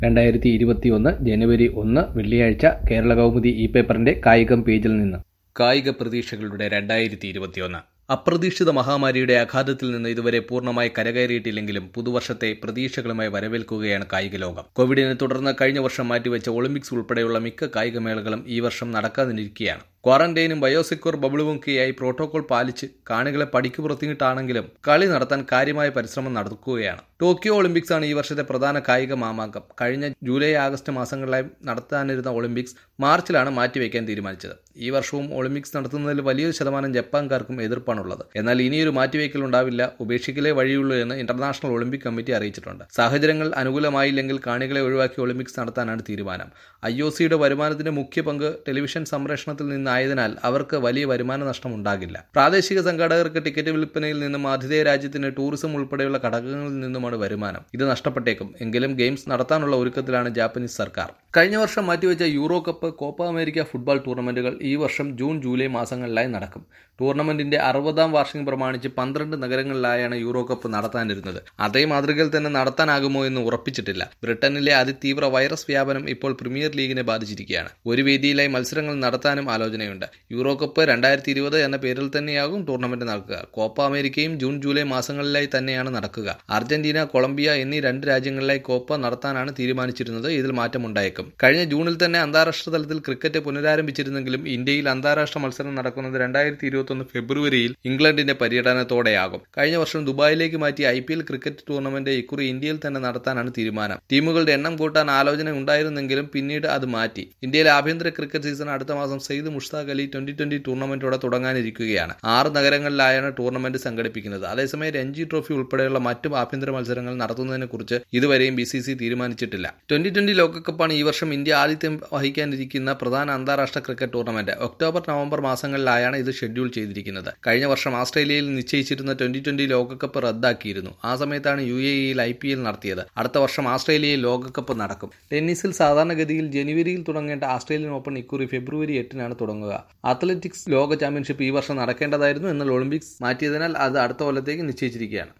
രണ്ടായിരത്തി ഇരുപത്തിയൊന്ന് ജനുവരി ഒന്ന് വെള്ളിയാഴ്ച കേരള കൗമുദി ഇ പേപ്പറിന്റെ കായികം പേജിൽ നിന്ന് കായിക പ്രതീക്ഷകളുടെ രണ്ടായിരത്തി ഇരുപത്തിയൊന്ന് അപ്രതീക്ഷിത മഹാമാരിയുടെ ആഘാതത്തിൽ നിന്ന് ഇതുവരെ പൂർണ്ണമായി കരകയറിയിട്ടില്ലെങ്കിലും പുതുവർഷത്തെ പ്രതീക്ഷകളുമായി വരവേൽക്കുകയാണ് കായിക ലോകം കോവിഡിനെ തുടർന്ന് കഴിഞ്ഞ വർഷം മാറ്റിവെച്ച ഒളിമ്പിക്സ് ഉൾപ്പെടെയുള്ള മിക്ക കായികമേളകളും ഈ വർഷം നടക്കാതിരിക്കുകയാണ് ക്വാറന്റൈനും ബയോസെക്യൂർ ബബിളുമൊക്കെയായി പ്രോട്ടോകോൾ പാലിച്ച് കാണികളെ പടിക്ക് പുറത്തിട്ടാണെങ്കിലും കളി നടത്താൻ കാര്യമായ പരിശ്രമം നടക്കുകയാണ് ടോക്കിയോ ഒളിമ്പിക്സ് ആണ് ഈ വർഷത്തെ പ്രധാന കായിക മാമാങ്കം കഴിഞ്ഞ ജൂലൈ ആഗസ്റ്റ് മാസങ്ങളിലായി നടത്താനിരുന്ന ഒളിമ്പിക്സ് മാർച്ചിലാണ് മാറ്റിവെക്കാൻ തീരുമാനിച്ചത് ഈ വർഷവും ഒളിമ്പിക്സ് നടത്തുന്നതിൽ വലിയൊരു ശതമാനം ജപ്പാൻകാർക്കും എതിർപ്പാണുള്ളത് എന്നാൽ ഇനിയൊരു മാറ്റിവെക്കൽ ഉണ്ടാവില്ല ഉപേക്ഷിക്കലേ വഴിയുള്ളൂ എന്ന് ഇന്റർനാഷണൽ ഒളിമ്പിക് കമ്മിറ്റി അറിയിച്ചിട്ടുണ്ട് സാഹചര്യങ്ങൾ അനുകൂലമായില്ലെങ്കിൽ കാണികളെ ഒഴിവാക്കി ഒളിമ്പിക്സ് നടത്താനാണ് തീരുമാനം ഐ ഒ സിയുടെ വരുമാനത്തിന്റെ മുഖ്യ പങ്ക് ടെലിവിഷൻ സംപ്രേഷണത്തിൽ നിന്നായതിനാൽ അവർക്ക് വലിയ വരുമാന നഷ്ടം ഉണ്ടാകില്ല പ്രാദേശിക സംഘാടകർക്ക് ടിക്കറ്റ് വിൽപ്പനയിൽ നിന്നും ആതിഥേയ രാജ്യത്തിന് ടൂറിസം ഉൾപ്പെടെയുള്ള ഘടകങ്ങളിൽ നിന്നുമാണ് വരുമാനം ഇത് നഷ്ടപ്പെട്ടേക്കും എങ്കിലും ഗെയിംസ് നടത്താനുള്ള ഒരുക്കത്തിലാണ് ജാപ്പനീസ് സർക്കാർ കഴിഞ്ഞ വർഷം മാറ്റിവെച്ച Euro cup Copa America football tournaments ഈ വർഷം ജൂൺ ജൂലൈ മാസങ്ങളിലായി നടക്കും ടൂർണമെന്റിന്റെ അറുപതാം വാർഷികം പ്രമാണിച്ച് പന്ത്രണ്ട് നഗരങ്ങളിലായാണ് യൂറോ കപ്പ് നടത്താനിരുന്നത് അതേ മാതൃകയിൽ തന്നെ നടത്താനാകുമോ എന്ന് ഉറപ്പിച്ചിട്ടില്ല ബ്രിട്ടനിലെ അതിതീവ്ര വൈറസ് വ്യാപനം ഇപ്പോൾ പ്രീമിയർ ലീഗിനെ ബാധിച്ചിരിക്കുകയാണ് ഒരു വേദിയിലായി മത്സരങ്ങൾ നടത്താനും ആലോചനയുണ്ട് യൂറോ കപ്പ് രണ്ടായിരത്തി ഇരുപത് എന്ന പേരിൽ തന്നെയാകും ടൂർണമെന്റ് നടക്കുക കോപ്പ അമേരിക്കയും ജൂൺ ജൂലൈ മാസങ്ങളിലായി തന്നെയാണ് നടക്കുക അർജന്റീന കൊളംബിയ എന്നീ രണ്ട് രാജ്യങ്ങളിലായി കോപ്പ നടത്താനാണ് തീരുമാനിച്ചിരുന്നത് ഇതിൽ മാറ്റമുണ്ടായേക്കും കഴിഞ്ഞ ജൂണിൽ തന്നെ അന്താരാഷ്ട്ര തലത്തിൽ ക്രിക്കറ്റ് പുനരാരംഭിച്ചിരുന്നെങ്കിലും ഇന്ത്യയിൽ അന്താരാഷ്ട്ര മത്സരം നടക്കുന്നത് രണ്ടായിരത്തി ഇരുപത്തൊന്ന് ഫെബ്രുവരിയിൽ ഇംഗ്ലണ്ടിന്റെ പര്യടനത്തോടെയാകും കഴിഞ്ഞ വർഷം ദുബായിലേക്ക് മാറ്റിയ I P L cricket tournament ഇക്കുറി ഇന്ത്യയിൽ തന്നെ നടത്താനാണ് തീരുമാനം ടീമുകളുടെ എണ്ണം കൂട്ടാൻ ആലോചന ഉണ്ടായിരുന്നെങ്കിലും പിന്നീട് അത് മാറ്റി ഇന്ത്യയിലെ ആഭ്യന്തര ക്രിക്കറ്റ് സീസൺ അടുത്ത മാസം സെയ്ദ് മുഷ്താഖ് അലി ട്വന്റി ട്വന്റി ടൂർണമെന്റോടെ തുടങ്ങാനിരിക്കുകയാണ് ആറ് നഗരങ്ങളിലായാണ് ടൂർണമെന്റ് സംഘടിപ്പിക്കുന്നത് അതേസമയം രഞ്ജി ട്രോഫി ഉൾപ്പെടെയുള്ള മറ്റു ആഭ്യന്തര മത്സരങ്ങൾ നടത്തുന്നതിനെ കുറിച്ച് ഇതുവരെയും ബി സി സി തീരുമാനിച്ചിട്ടില്ല ട്വന്റി ട്വന്റി ലോകകപ്പാണ് ഈ വർഷം ഇന്ത്യ ആതിഥ്യം വഹിക്കാനിരിക്കുന്ന പ്രധാന അന്താരാഷ്ട്ര ക്രിക്കറ്റ് ടൂർണമെന്റ് ഒക്ടോബർ നവംബർ മാസങ്ങളിലായാണ് ഇത് ഷെഡ്യൂൾ ചെയ്തിരിക്കുന്നത് കഴിഞ്ഞ വർഷം ഓസ്ട്രേലിയയിൽ നിശ്ചയിച്ചിരുന്ന ട്വന്റി ട്വന്റി ലോകകപ്പ് റദ്ദാക്കിയിരുന്നു ആ സമയത്താണ് യു എ ഇയിൽ ഐ പി എൽ നടത്തിയത് അടുത്ത വർഷം ഓസ്ട്രേലിയയിൽ ലോകകപ്പ് നടക്കും ടെന്നീസിൽ സാധാരണഗതിയിൽ ജനുവരിയിൽ തുടങ്ങേണ്ട ഓസ്ട്രേലിയൻ ഓപ്പൺ ഇക്കുറി ഫെബ്രുവരി എട്ടിനാണ് തുടങ്ങുക അത്ലറ്റിക്സ് ലോക ചാമ്പ്യൻഷിപ്പ് ഈ വർഷം നടക്കേണ്ടതായിരുന്നു എന്നാൽ ഒളിമ്പിക്സ് മാറ്റിയതിനാൽ അത് അടുത്ത കൊല്ലത്തേക്ക് നിശ്ചയിച്ചിരിക്കുകയാണ്